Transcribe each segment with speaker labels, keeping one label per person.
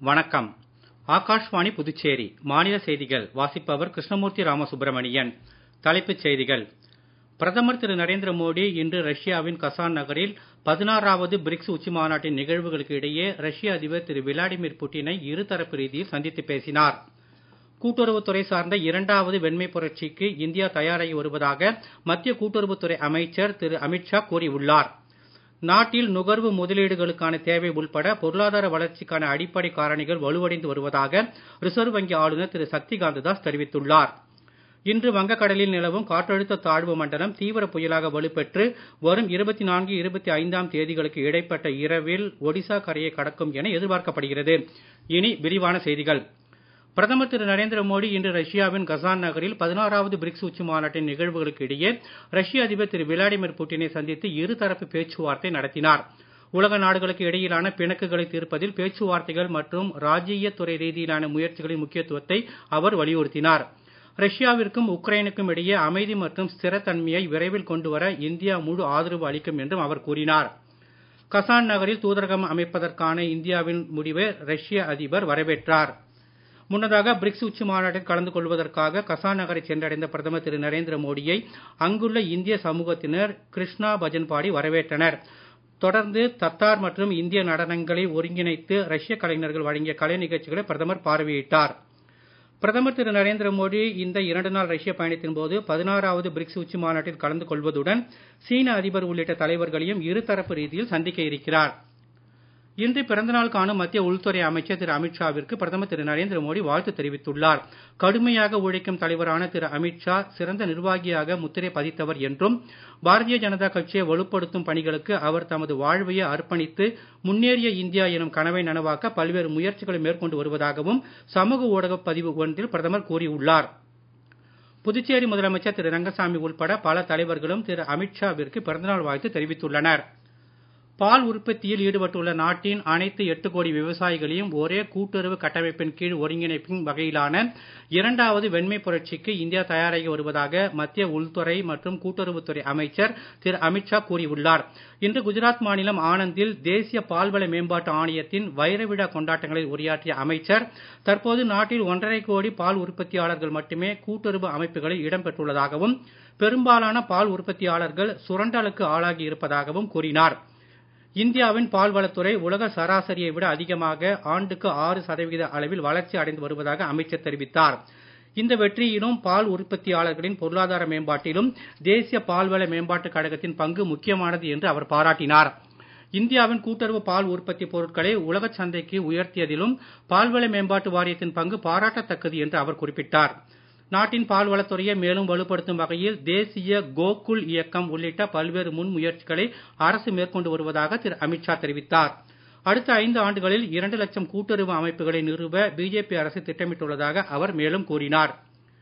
Speaker 1: வணக்கம் ஆகாஷ்வாணி புதுச்சேரி மாநில செய்திகள் வாசிப்பவர் கிருஷ்ணமூர்த்தி ராமசுப்ரமணியன் தலைப்புச் செய்திகள் பிரதமர் திரு நரேந்திர மோடி இன்று ரஷ்யாவின் கசான் நகரில் பதினாறாவது பிரிக்ஸ் உச்சி மாநாட்டின் நிகழ்வுகளுக்கு இடையே ரஷ்ய அதிபர் திரு விளாடிமிர் புட்டினை இருதரப்பு ரீதியில் சந்தித்து பேசினார் கூட்டுறவுத்துறை சார்ந்த இரண்டாவது வெண்மை புரட்சிக்கு இந்தியா தயாராகி வருவதாக மத்திய கூட்டுறவுத்துறை அமைச்சர் திரு அமித்ஷா கூறியுள்ளார் நாட்டில் நுகர்வு முதலீடுகளுக்கான தேவை உள்பட பொருளாதார வளர்ச்சிக்கான அடிப்படை காரணிகள் வலுவடைந்து வருவதாக ரிசர்வ் வங்கி ஆளுநர் திரு சக்திகாந்த தாஸ் தெரிவித்துள்ளார் இன்று வங்கக்கடலில் நிலவும் காற்றழுத்த தாழ்வு மண்டலம் தீவிர புயலாக வலுப்பெற்று வரும் இருபத்தி நான்கு இருபத்தி ஐந்தாம் தேதிகளுக்கு இடைப்பட்ட இரவில் ஒடிசா கரையை கடக்கும் என எதிர்பார்க்கப்படுகிறது இனி விரிவான செய்திகள் பிரதமர் திரு நரேந்திர மோடி இன்று ரஷ்யாவின் கசான் நகரில் பதினாறாவது பிரிக்ஸ் உச்சி மாநாட்டின் நிகழ்வுகளுக்கு இடையே ரஷ்ய அதிபர் திரு விளாடிமிர் புட்டினை சந்தித்து இருதரப்பு பேச்சுவார்த்தை நடத்தினார் உலக நாடுகளுக்கு இடையிலான பிணக்குகளை தீர்ப்பதில் பேச்சுவார்த்தைகள் மற்றும் ராஜ்ஜிய துறை ரீதியிலான முயற்சிகளின் முக்கியத்துவத்தை அவர் வலியுறுத்தினார் ரஷ்யாவிற்கும் உக்ரைனுக்கும் இடையே அமைதி மற்றும் ஸ்திரத்தன்மையை விரைவில் கொண்டு வர இந்தியா முழு ஆதரவு அளிக்கும் என்றும் அவர் கூறினார் கசான் நகரில் தூதரகம் அமைப்பதற்கான இந்தியாவின் முடிவை ரஷ்ய அதிபர் வரவேற்றார் முன்னதாக பிரிக்ஸ் உச்சி மாநாட்டில் கலந்து கொள்வதற்காக கசான் நகரை சென்றடைந்த பிரதமர் திரு நரேந்திர மோடியை அங்குள்ள இந்திய சமூகத்தினர் கிருஷ்ணா பஜன் பாடி வரவேற்றனர் தொடர்ந்து தத்தார் மற்றும் இந்திய நடனங்களை ஒருங்கிணைத்து ரஷ்ய கலைஞர்கள் வழங்கிய கலை நிகழ்ச்சிகளை பிரதமர் பார்வையிட்டார் பிரதமர் திரு நரேந்திர மோடி இந்த இரண்டு நாள் ரஷ்ய பயணத்தின் போது பதினாறாவது பிரிக்ஸ் உச்சி மாநாட்டில் கலந்து கொள்வதுடன் சீன அதிபர் உள்ளிட்ட தலைவர்களையும் இருதரப்பு ரீதியில் சந்திக்க இருக்கிறார் இன்று பிறந்தநாள் காணும் மத்திய உள்துறை அமைச்சர் திரு அமித்ஷாவிற்கு பிரதமர் திரு நரேந்திர மோடி வாழ்த்து தெரிவித்துள்ளார் கடுமையாக உழைக்கும் தலைவரான திரு அமித்ஷா சிறந்த நிர்வாகியாக முத்திரை பதித்தவர் என்றும் பாரதிய ஜனதா கட்சியை வலுப்படுத்தும் பணிகளுக்கு அவர் தமது வாழ்வையை அர்ப்பணித்து முன்னேறிய இந்தியா எனும் கனவை நனவாக்க பல்வேறு முயற்சிகளை மேற்கொண்டு வருவதாகவும் சமூக ஊடக பதிவு ஒன்றில் பிரதமர் கூறியுள்ளார் புதுச்சேரி முதலமைச்சர் திரு ரங்கசாமி உள்பட பல தலைவர்களும் திரு அமித்ஷாவிற்கு பிறந்தநாள் வாழ்த்து தெரிவித்துள்ளனர் பால் உற்பத்தியில் ஈடுபட்டுள்ள நாட்டின் அனைத்து எட்டு கோடி விவசாயிகளையும் ஒரே கூட்டுறவு கட்டமைப்பின் கீழ் ஒருங்கிணைப்பின் வகையிலான இரண்டாவது வெண்மை புரட்சிக்கு இந்தியா தயாராகி வருவதாக மத்திய உள்துறை மற்றும் கூட்டுறவுத்துறை அமைச்சர் திரு அமித்ஷா கூறியுள்ளார் இன்று குஜராத் மாநிலம் ஆனந்தில் தேசிய பால்வள மேம்பாட்டு ஆணையத்தின் வைர விழா கொண்டாட்டங்களில் உரையாற்றிய அமைச்சர் தற்போது நாட்டில் ஒன்றரை கோடி பால் உற்பத்தியாளர்கள் மட்டுமே கூட்டுறவு அமைப்புகளில் இடம்பெற்றுள்ளதாகவும் பெரும்பாலான பால் உற்பத்தியாளர்கள் சுரண்டலுக்கு ஆளாகி இருப்பதாகவும் கூறினார் இந்தியாவின் பால்வளத்துறை உலக சராசரியை விட அதிகமாக ஆண்டுக்கு ஆறு சதவிகித அளவில் வளர்ச்சி அடைந்து வருவதாக அமைச்சர் தெரிவித்தார் இந்த வெற்றியிலும் பால் உற்பத்தியாளர்களின் பொருளாதார மேம்பாட்டிலும் தேசிய பால்வள மேம்பாட்டுக் கழகத்தின் பங்கு முக்கியமானது என்று அவர் பாராட்டினார் இந்தியாவின் கூட்டுறவு பால் உற்பத்தி பொருட்களை உலக சந்தைக்கு உயர்த்தியதிலும் பால்வள மேம்பாட்டு வாரியத்தின் பங்கு பாராட்டத்தக்கது என்று அவர் குறிப்பிட்டார் நாட்டின் பால்வளத்துறையை மேலும் வலுப்படுத்தும் வகையில் தேசிய கோகுல் இயக்கம் உள்ளிட்ட பல்வேறு முன் முயற்சிகளை அரசு மேற்கொண்டு வருவதாக திரு அமித்ஷா தெரிவித்தார் அடுத்த ஐந்து ஆண்டுகளில் இரண்டு லட்சம் கூட்டுறவு அமைப்புகளை நிறுவ பிஜேபி அரசு திட்டமிட்டுள்ளதாக அவர் மேலும் கூறினார்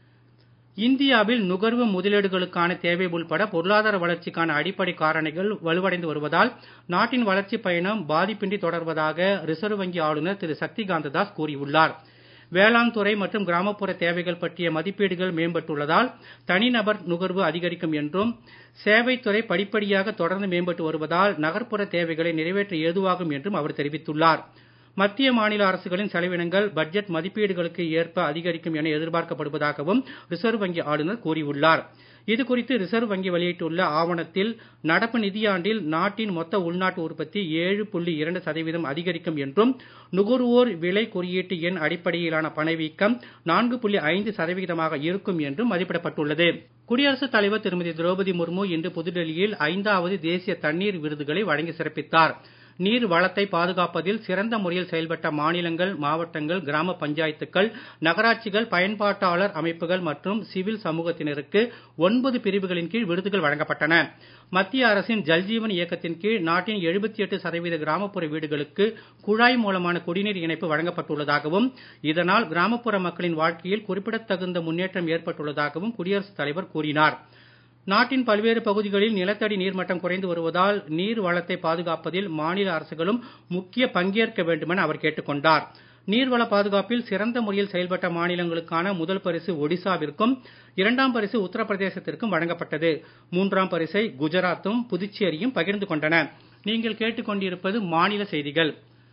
Speaker 1: இந்தியாவில் நுகர்வு முதலீடுகளுக்கான தேவை உள்பட பொருளாதார வளர்ச்சிக்கான அடிப்படை காரணிகள் வலுவடைந்து வருவதால் நாட்டின் வளர்ச்சி பயணம் பாதிப்பின்றி தொடர்வதாக ரிசர்வ் வங்கி ஆளுநர் திரு சக்திகாந்த தாஸ் கூறியுள்ளார் வேளாண் துறை மற்றும் கிராமப்புற தேவைகள் பற்றிய மதிப்பீடுகள் மேம்பட்டுள்ளதால் தனிநபர் நுகர்வு அதிகரிக்கும் என்றும் சேவைத்துறை படிப்படியாக தொடர்ந்து மேம்பட்டு வருவதால் நகர்ப்புற தேவைகளை நிறைவேற்ற ஏதுவாகும் என்றும் அவர் தெரிவித்துள்ளார் மத்திய மாநில அரசுகளின் செலவினங்கள் பட்ஜெட் மதிப்பீடுகளுக்கு ஏற்ப அதிகரிக்கும் என எதிர்பார்க்கப்படுவதாகவும் ரிசர்வ் வங்கி ஆளுநர் கூறியுள்ளார் இது குறித்து ரிசர்வ் வங்கி வெளியிட்டுள்ள ஆவணத்தில் நடப்பு நிதியாண்டில் நாட்டின் மொத்த உள்நாட்டு உற்பத்தி ஏழு புள்ளி இரண்டு சதவீதம் அதிகரிக்கும் என்றும் நுகர்வோர் விலை குறியீட்டு எண் அடிப்படையிலான பணவீக்கம் நான்கு புள்ளி ஐந்து சதவிகிதமாக இருக்கும் என்றும் மதிப்பிடப்பட்டுள்ளது குடியரசுத் தலைவர் திருமதி திரௌபதி முர்மு இன்று புதுடெல்லியில் ஐந்தாவது தேசிய தண்ணீர் விருதுகளை வழங்கி சிறப்பித்தார் நீர் வளத்தை பாதுகாப்பதில் சிறந்த முறையில் செயல்பட்ட மாநிலங்கள் மாவட்டங்கள் கிராம பஞ்சாயத்துக்கள் நகராட்சிகள் பயன்பாட்டாளர் அமைப்புகள் மற்றும் சிவில் சமூகத்தினருக்கு ஒன்பது பிரிவுகளின் கீழ் விருதுகள் வழங்கப்பட்டன மத்திய அரசின் ஜல்ஜீவன் இயக்கத்தின் கீழ் நாட்டின் எழுபத்தி எட்டு சதவீத கிராமப்புற வீடுகளுக்கு குழாய் மூலமான குடிநீர் இணைப்பு வழங்கப்பட்டுள்ளதாகவும் இதனால் கிராமப்புற மக்களின் வாழ்க்கையில் குறிப்பிடத்தகுந்த முன்னேற்றம் ஏற்பட்டுள்ளதாகவும் குடியரசுத் தலைவர் கூறினார் நாட்டின் பல்வேறு பகுதிகளில் நிலத்தடி நீர்மட்டம் குறைந்து வருவதால் நீர் வளத்தை பாதுகாப்பதில் மாநில அரசுகளும் முக்கிய பங்கேற்க வேண்டுமென அவர் கேட்டுக்கொண்டார் நீர்வள பாதுகாப்பில் சிறந்த முறையில் செயல்பட்ட மாநிலங்களுக்கான முதல் பரிசு ஒடிசாவிற்கும் இரண்டாம் பரிசு உத்தரப்பிரதேசத்திற்கும் வழங்கப்பட்டது மூன்றாம் பரிசை குஜராத்தும் புதுச்சேரியும் பகிர்ந்து கொண்டன நீங்கள் கேட்டுக்கொண்டிருப்பது மாநில செய்திகள்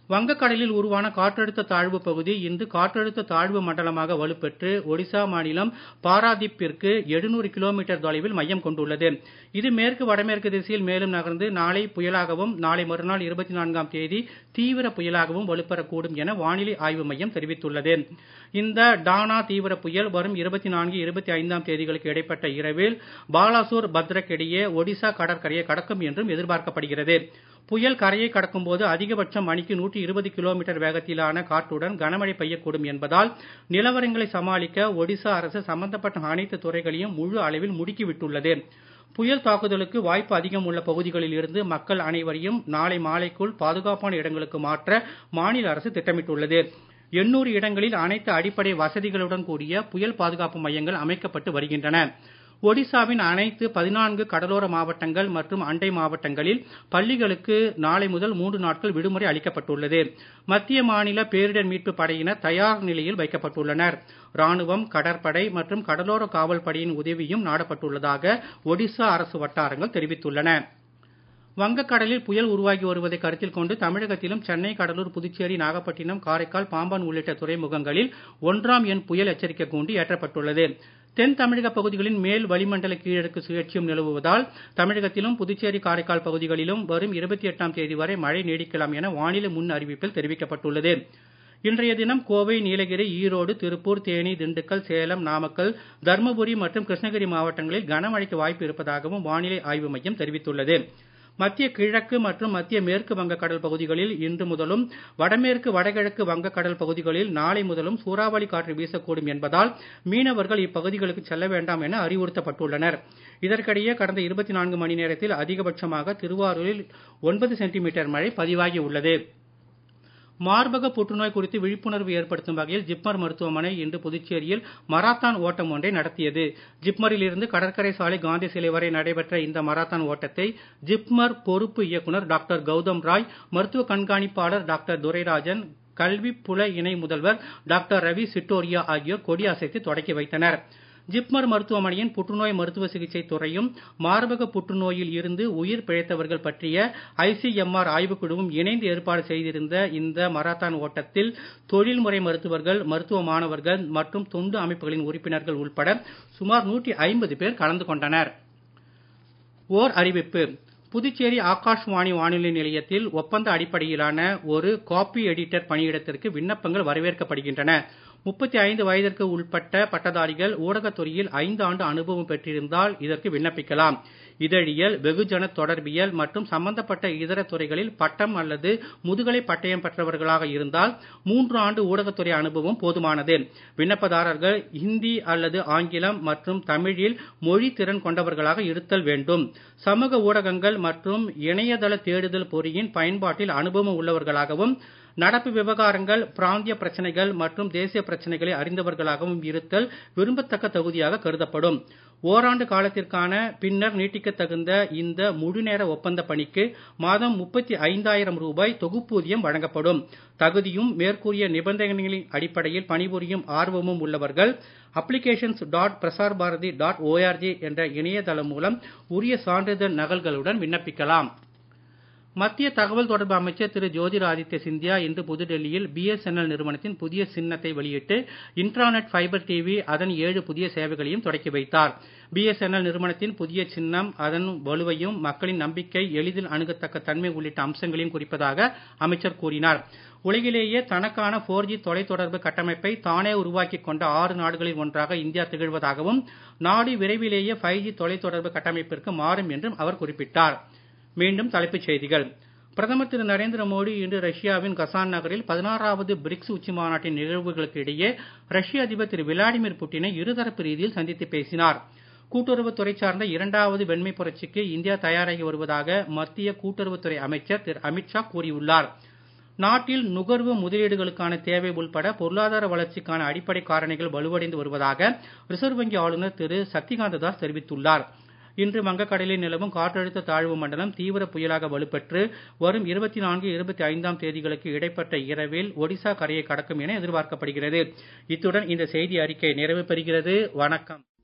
Speaker 1: வங்கக்கடலில் உருவான காற்றழுத்த தாழ்வு பகுதி இன்று காற்றழுத்த தாழ்வு மண்டலமாக வலுப்பெற்று ஒடிசா மாநிலம் பாராதீப்பிற்கு 700 கிலோமீட்டர் தொலைவில் மையம் கொண்டுள்ளது இது மேற்கு வடமேற்கு திசையில் மேலும் நகர்ந்து நாளை புயலாகவும் நாளை மறுநாள் 24ஆம் தேதி தீவிர புயலாகவும் வலுப்பெறக்கூடும் என வானிலை ஆய்வு மையம் தெரிவித்துள்ளது இந்த டானா தீவிர புயல் வரும் 24 25ஆம் தேதிகளுக்கு இடைப்பட்ட இரவில் பாலாசூர் பத்ரக் இடையே ஒடிசா கடற்கரையை கடக்கும் என்றும் எதிர்பார்க்கப்படுகிறது புயல் கரையை கடக்கும் போது அதிகபட்சம் மணிக்கு 120 கிலோமீட்டர் வேகத்திலான காற்றுடன் கனமழை பெய்யக்கூடும் என்பதால் நிலவரங்களை சமாளிக்க ஒடிசா அரசு சம்பந்தப்பட்ட அனைத்து துறைகளையும் முழு அளவில் முடுக்கிவிட்டுள்ளது புயல் தாக்குதலுக்கு வாய்ப்பு அதிகம் உள்ள பகுதிகளில் இருந்து மக்கள் அனைவரையும் நாளை மாலைக்குள் பாதுகாப்பான இடங்களுக்கு மாற்ற மாநில அரசு திட்டமிட்டுள்ளது 800 இடங்களில் அனைத்து அடிப்படை வசதிகளுடன் கூடிய புயல் பாதுகாப்பு மையங்கள் அமைக்கப்பட்டு வருகின்றன ஒடிசாவின் அனைத்து 14 கடலோர மாவட்டங்கள் மற்றும் அண்டை மாவட்டங்களில் பள்ளிகளுக்கு நாளை முதல் மூன்று நாட்கள் விடுமுறை அளிக்கப்பட்டுள்ளது மத்திய மாநில பேரிடர் மீட்பு படையினர் தயார் நிலையில் வைக்கப்பட்டுள்ளனர் ராணுவம் கடற்படை மற்றும் கடலோர காவல் படையின் உதவியும் நாடப்பட்டுள்ளதாக ஒடிசா அரசு வட்டாரங்கள் தெரிவித்துள்ளன வங்கக்கடலில் புயல் உருவாகி வருவதை கருத்தில் கொண்டு தமிழகத்திலும் சென்னை கடலூர் புதுச்சேரி நாகப்பட்டினம் காரைக்கால் பாம்பன் உள்ளிட்ட துறைமுகங்களில் ஒன்றாம் எண் புயல் எச்சரிக்கை கூண்டு ஏற்றப்பட்டுள்ளது தென் தமிழக பகுதிகளின் மேல் வளிமண்டல கீழடுக்கு சுழற்சியும் நிலவுவதால் தமிழகத்திலும் புதுச்சேரி காரைக்கால் பகுதிகளிலும் வரும் 28ஆம் தேதி வரை மழை நீடிக்கலாம் என வானிலை முன் அறிவிப்பில் தெரிவிக்கப்பட்டுள்ளது இன்றைய தினம் கோவை நீலகிரி ஈரோடு திருப்பூர் தேனி திண்டுக்கல் சேலம் நாமக்கல் தர்மபுரி மற்றும் கிருஷ்ணகிரி மாவட்டங்களில் கனமழைக்கு வாய்ப்பு இருப்பதாகவும் வானிலை ஆய்வு மையம் தெரிவித்துள்ளது மத்திய கிழக்கு மற்றும் மத்திய மேற்கு வங்கக்கடல் பகுதிகளில் இன்று முதலும் வடமேற்கு வடகிழக்கு வங்கக்கடல் பகுதிகளில் நாளை முதலும் சூறாவளி காற்று வீசக்கூடும் என்பதால் மீனவர்கள் இப்பகுதிகளுக்கு செல்ல வேண்டாம் என அறிவுறுத்தப்பட்டுள்ளனர் இதற்கிடையே கடந்த 24 மணி நேரத்தில் அதிகபட்சமாக திருவாரூரில் 9 சென்டிமீட்டர் மழை பதிவாகி உள்ளது மார்பக புற்றுநோய் குறித்து விழிப்புணர்வு ஏற்படுத்தும் வகையில் ஜிப்மர் மருத்துவமனை இன்று புதுச்சேரியில் மராத்தான் ஓட்டம் ஒன்றை நடத்தியது ஜிப்மரில் இருந்து கடற்கரை சாலை காந்தி சிலை வரை நடைபெற்ற இந்த மராத்தான் ஓட்டத்தை ஜிப்மர் பொறுப்பு இயக்குனர் டாக்டர் கௌதம் ராய் மருத்துவ கண்காணிப்பாளர் டாக்டர் துரைராஜன் கல்வி புல இணை முதல்வர் டாக்டர் ரவி சிட்டோரியா ஆகியோர் கொடியசைத்து தொடக்கி வைத்தனர் ஜிப்மர் மருத்துவமனையின் புற்றுநோய் மருத்துவ சிகிச்சை துறையும் மார்பக புற்றுநோயில் இருந்து உயிர் பிழைத்தவர்கள் பற்றிய ஐசிஎம்ஆர் ஆய்வுக்குழுவும் இணைந்து ஏற்பாடு செய்திருந்த இந்த மராத்தான் ஓட்டத்தில் தொழில்முறை மருத்துவர்கள் மருத்துவ மாணவர்கள் மற்றும் தொண்டு அமைப்புகளின் உறுப்பினர்கள் உட்பட சுமார் 150 பேர் கலந்து கொண்டனர் ஓர் அறிவிப்பு புதுச்சேரி ஆகாஷ்வாணி வானொலி நிலையத்தில் ஒப்பந்த அடிப்படையிலான ஒரு காப்பி எடிட்டர் பணியிடத்திற்கு விண்ணப்பங்கள் வரவேற்கப்படுகின்றன 35 வயதிற்கு உட்பட்ட பட்டதாரிகள் ஊடகத்துறையில் ஐந்து ஆண்டு அனுபவம் பெற்றிருந்தால் இதற்கு விண்ணப்பிக்கலாம் இதழியல் வெகுஜன தொடர்பியல் மற்றும் சம்பந்தப்பட்ட இதர துறைகளில் பட்டம் அல்லது முதுகலை பட்டயம் பெற்றவர்களாக இருந்தால் மூன்று ஆண்டு ஊடகத்துறை அனுபவம் போதுமானது விண்ணப்பதாரர்கள் ஹிந்தி அல்லது ஆங்கிலம் மற்றும் தமிழில் மொழி திறன் கொண்டவர்களாக இருத்தல் வேண்டும் சமூக ஊடகங்கள் மற்றும் இணையதள தேடுதல் பொறியின் பயன்பாட்டில் அனுபவம் உள்ளவர்களாகவும் நடப்பு விவகாரங்கள் பிராந்திய பிரச்சனைகள் மற்றும் தேசிய பிரச்சனைகளை அறிந்தவர்களாகவும் இருத்தல் விரும்பத்தக்க தகுதியாக கருதப்படும் ஓராண்டு காலத்திற்கான பின்னர் நீட்டிக்க தகுந்த இந்த முழுநேர ஒப்பந்த பணிக்கு மாதம் முப்பத்தி ஐந்தாயிரம் ரூபாய் தொகுப்பூதியம் வழங்கப்படும் தகுதியும் மேற்கூறிய நிபந்தனைகளின் அடிப்படையில் பணிபுரியும் ஆர்வமும் உள்ளவர்கள் applications dot Prasar Bharati dot ORG என்ற இணையதளம் மூலம் உரிய சான்றிதழ் நகல்களுடன் விண்ணப்பிக்கலாம் மத்திய தகவல் தொடர்பு அமைச்சர் திரு ஜோதிராதித்ய சிந்தியா இன்று புதுடெல்லியில் பிஎஸ்என்எல் நிறுவனத்தின் புதிய சின்னத்தை வெளியிட்டு இன்ட்ராநெட் ஃபைபர் டிவி அதன் ஏழு புதிய சேவைகளையும் தொடக்கி வைத்தார் பிஎஸ்என்எல் நிறுவனத்தின் புதிய சின்னம் அதன் வலுவையும் மக்களின் நம்பிக்கை எளிதில் அணுகத்தக்க தன்மை உள்ளிட்ட அம்சங்களையும் குறிப்பதாக அமைச்சர் கூறினார் உலகிலேயே தனக்கான போர் ஜி தொலைத்தொடர்பு கட்டமைப்பை தானே உருவாக்கிக் கொண்ட ஆறு நாடுகளில் ஒன்றாக இந்தியா திகழ்வதாகவும் நாடு விரைவிலேயே ஃபைவ் ஜி தொலைத்தொடர்பு கட்டமைப்பிற்கு மாறும் என்றும் அவர் குறிப்பிட்டார் மீண்டும் தலைப்புச் செய்திகள் பிரதமர் திரு நரேந்திர மோடி இன்று ரஷ்யாவின் கசான் நகரில் பதினாறாவது பிரிக்ஸ் உச்சி மாநாட்டின் நிகழ்வுகளுக்கு இடையே ரஷ்ய அதிபர் திரு விளாடிமிர் புட்டினை இருதரப்பு ரீதியில் சந்தித்து பேசினார் கூட்டுறவுத்துறை சார்ந்த இரண்டாவது வெண்மை புரட்சிக்கு இந்தியா தயாராகி வருவதாக மத்திய கூட்டுறவுத்துறை அமைச்சர் திரு அமித்ஷா கூறியுள்ளார் நாட்டில் நுகர்வு முதலீடுகளுக்கான தேவை உள்பட பொருளாதார வளர்ச்சிக்கான அடிப்படை காரணிகள் வலுவடைந்து வருவதாக ரிசர்வ் வங்கி ஆளுநர் திரு சக்திகாந்த தாஸ் தெரிவித்துள்ளார் இன்று வங்கக்கடலில் நிலவும் காற்றழுத்த தாழ்வு மண்டலம் தீவிர புயலாக வலுப்பெற்று வரும் 24 25ஆம் தேதிகளுக்கு இடைப்பட்ட இரவில் ஒடிசா கரையை கடக்கும் என எதிர்பார்க்கப்படுகிறது இத்துடன் இந்த செய்தி அறிக்கை நிறைவு பெறுகிறது வணக்கம்